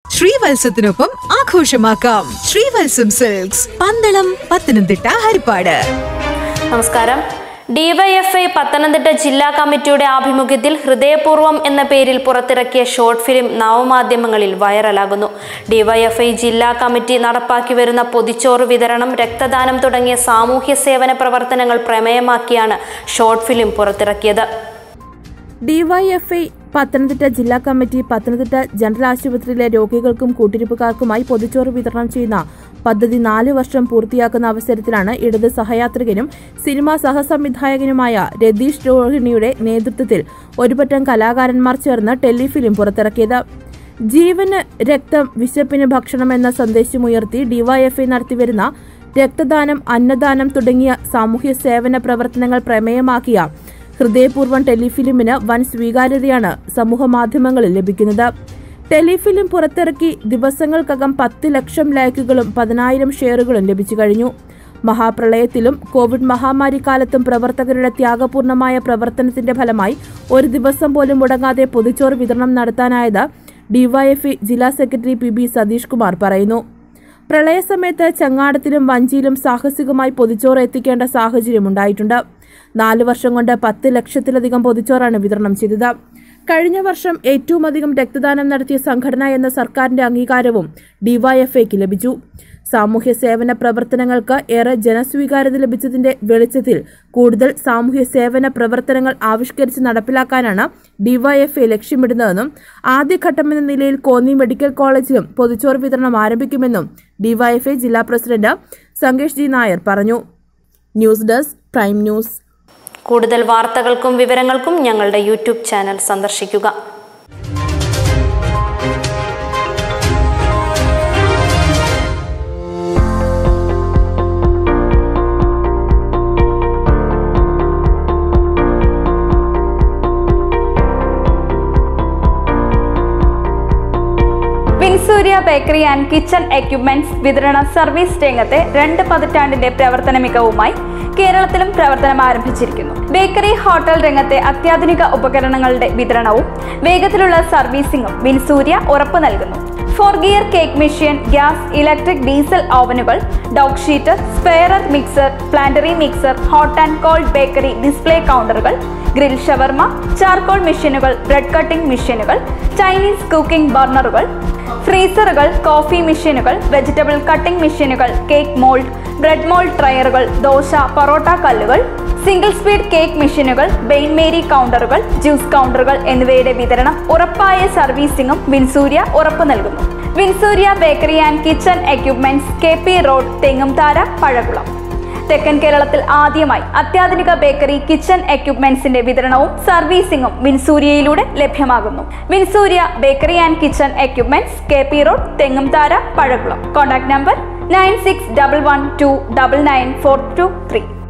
ശ്രീവത്സത്തിനൊപ്പം ആഘോഷമാക്കാം ശ്രീവത്സം സിൽക്സ് പന്തളം പത്തനംതിട്ട ഹരിപ്പാട് നമസ്കാരം ഡിവൈഎഫ്ഐ പത്തനംതിട്ട ജില്ലാ കമ്മിറ്റിയുടെ ആഭിമുഖ്യത്തിൽ ഹൃദയപൂർവ്വം എന്ന പേരിൽ പുറത്തിറക്കിയ ഷോർട്ട് ഫിലിം നവമാധ്യമങ്ങളിൽ വൈറലാകുന്നു ഡിവൈഎഫ്ഐ ജില്ലാ കമ്മിറ്റി നടപ്പാക്കി വരുന്ന പൊതിച്ചോറ് വിതരണം രക്തദാനം തുടങ്ങിയ സാമൂഹ്യ സേവന പ്രവർത്തനങ്ങൾ പ്രമേയമാക്കിയാണ് ഷോർട്ട് ഫിലിം പുറത്തിറക്കിയത് ഡിവൈഎഫ്ഐ പത്തനംതിട്ട ജില്ലാ കമ്മിറ്റി പത്തനംതിട്ട ജനറൽ ആശുപത്രിയിലെ രോഗികൾക്കും കൂട്ടിരിപ്പുകാർക്കുമായി പൊതിച്ചോറ് വിതരണം ചെയ്യുന്ന പദ്ധതി നാല് വർഷം പൂർത്തിയാക്കുന്ന അവസരത്തിലാണ് ഇടത് സഹയാത്രികനും സിനിമാ സഹസംവിധായകനുമായ രതീഷ് രോഹിണിയുടെ നേതൃത്വത്തിൽ ഒരുപറ്റം കലാകാരന്മാർ ചേർന്ന് ടെലിഫിലിം പുറത്തിറക്കിയത് ജീവന് രക്തം വിശപ്പിന് ഭക്ഷണം എന്ന സന്ദേശമുയർത്തി ഡിവൈഎഫ്ഐ നടത്തിവരുന്ന രക്തദാനം അന്നദാനം തുടങ്ങിയ സാമൂഹ്യ സേവന പ്രവർത്തനങ്ങൾ പ്രമേയമാക്കിയ ഹൃദയപൂർവ്വം ടെലിഫിലിമിന് വൻ സ്വീകാര്യതയാണ് സമൂഹമാധ്യമങ്ങളിൽ ലഭിക്കുന്നത് ടെലിഫിലിം പുറത്തിറക്കി ദിവസങ്ങൾക്കകം പത്ത് ലക്ഷം ലൈക്കുകളും പതിനായിരം ഷെയറുകളും ലഭിച്ചു കഴിഞ്ഞു മഹാപ്രളയത്തിലും കോവിഡ് മഹാമാരി കാലത്തും പ്രവർത്തകരുടെ ത്യാഗപൂർണമായ പ്രവർത്തനത്തിന്റെ ഫലമായി ഒരു ദിവസം പോലും മുടങ്ങാതെ പൊതിച്ചോറ് വിതരണം നടത്താനായത് ഡിവൈഎഫ്ഇ ജില്ലാ secretary P B Satheesh Kumar പറയുന്നു പ്രളയസമയത്ത് ചങ്ങാടത്തിലും വഞ്ചിയിലും സാഹസികമായി പൊതിച്ചോറ് എത്തിക്കേണ്ട സാഹചര്യമുണ്ടായിട്ടുണ്ട് നാല് വർഷം കൊണ്ട് പത്ത് ലക്ഷത്തിലധികം പൊതിച്ചോറാണ് വിതരണം ചെയ്തത് കഴിഞ്ഞ വർഷം ഏറ്റവും അധികം രക്തദാനം നടത്തിയ സംഘടന എന്ന സർക്കാരിന്റെ അംഗീകാരവും ഡിവൈഎഫ്ഐക്ക് ലഭിച്ചു സാമൂഹ്യ സേവന പ്രവർത്തനങ്ങൾക്ക് ഏറെ ജനസ്വീകാര്യത ലഭിച്ചതിന്റെ വെളിച്ചത്തിൽ കൂടുതൽ സാമൂഹ്യ സേവന പ്രവർത്തനങ്ങൾ ആവിഷ്കരിച്ച് നടപ്പിലാക്കാനാണ് ഡിവൈഎഫ്ഐ ലക്ഷ്യമിടുന്നതെന്നും ആദ്യഘട്ടമെന്ന നിലയിൽ കോന്നി മെഡിക്കൽ കോളേജിലും പൊതിച്ചോറ് വിതരണം ആരംഭിക്കുമെന്നും ഡിവൈഎഫ്ഐ ജില്ലാ പ്രസിഡന്റ് സംഗേഷ് ജി നായർ പറഞ്ഞു ന്യൂസ് ഡെസ്ക് പ്രൈം ന്യൂസ് കൂടുതൽ വാർത്തകൾക്കും വിവരങ്ങൾക്കും ഞങ്ങളുടെ യൂട്യൂബ് ചാനൽ സന്ദർശിക്കുക Winsurya bakery and kitchen equipments വിതരണ സർവീസ് രംഗത്തെ രണ്ട് പതിറ്റാണ്ടിന്റെ പ്രവർത്തന മികവുമായി കേരളത്തിലും പ്രവർത്തനം ആരംഭിച്ചിരിക്കുന്നു ബേക്കറി ഹോട്ടൽ രംഗത്തെ അത്യാധുനിക ഉപകരണങ്ങളുടെ വിതരണവും വേഗത്തിലുള്ള സർവീസിംഗും വിൻസൂര്യ ഉറപ്പു നൽകുന്നു four gear cake machine gas electric diesel ഓവനുകൾ dough sheet spiral mixer planetary mixer hot and cold bakery display കൗണ്ടറുകൾ ഗ്രിൽ ഷവർമ ചാർക്കോൾ മെഷീനുകൾ ബ്രെഡ് കട്ടിംഗ് മെഷീനുകൾ ചൈനീസ് കുക്കിംഗ് ബർണറുകൾ ഫ്രീസറുകൾ കോഫി മെഷീനുകൾ വെജിറ്റബിൾ കട്ടിംഗ് മെഷീനുകൾ കേക്ക് മോൾഡ് ബ്രെഡ് മോൾഡ് ട്രയറുകൾ ദോശ പൊറോട്ട കല്ലുകൾ സിംഗിൾ സ്പീഡ് കേക്ക് മെഷീനുകൾ ബെയിൻ മേരി കൗണ്ടറുകൾ ജ്യൂസ് കൗണ്ടറുകൾ എന്നിവയുടെ വിതരണം ഉറപ്പായ സർവീസിംഗും വിൻസൂര്യ ഉറപ്പു നൽകുന്നു Winsurya bakery and kitchen equipments K P road Thengumthara Pazhakulam തെക്കൻ കേരളത്തിൽ ആദ്യമായി അത്യാധുനിക ബേക്കറി കിച്ചൺ എക്യുപ്മെന്റ്സിന്റെ വിതരണവും സർവീസിംഗും വിൻസൂര്യയിലൂടെ ലഭ്യമാകുന്നു Winsurya bakery and kitchen equipments K P road Thengumthara Pazhakulam contact number nine six double one two double nine four two three